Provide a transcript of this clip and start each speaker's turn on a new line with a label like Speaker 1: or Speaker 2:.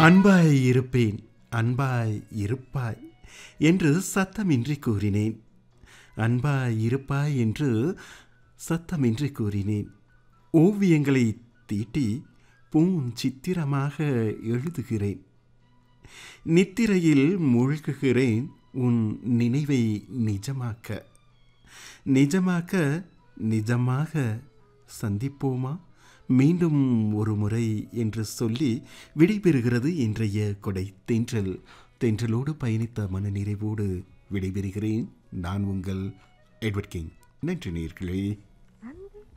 Speaker 1: அன்பாய் இருப்பேன் அன்பாய் இருப்பாய் என்று சத்தமின்றி கூறினேன் அன்பாய் இருப்பாய் என்று சத்தமின்றி கூறினேன் ஓவியங்களை தீட்டி பூஞ்சித்திரமாக எழுதுகிறேன் நித்திரையில் மூழ்குகிறேன் உன் நினைவை நிஜமாக்க நிஜமாக்க நிஜமாக சந்திப்போமா மீண்டும் ஒரு முறை என்று சொல்லி விடைபெறுகிறது இன்றைய கொடை தென்றல் தென்றலோடு பயணித்த மனநிறைவோடு விடைபெறுகிறேன் நான் உங்கள் எட்வர்ட் கிங் நன்றி நேர்களே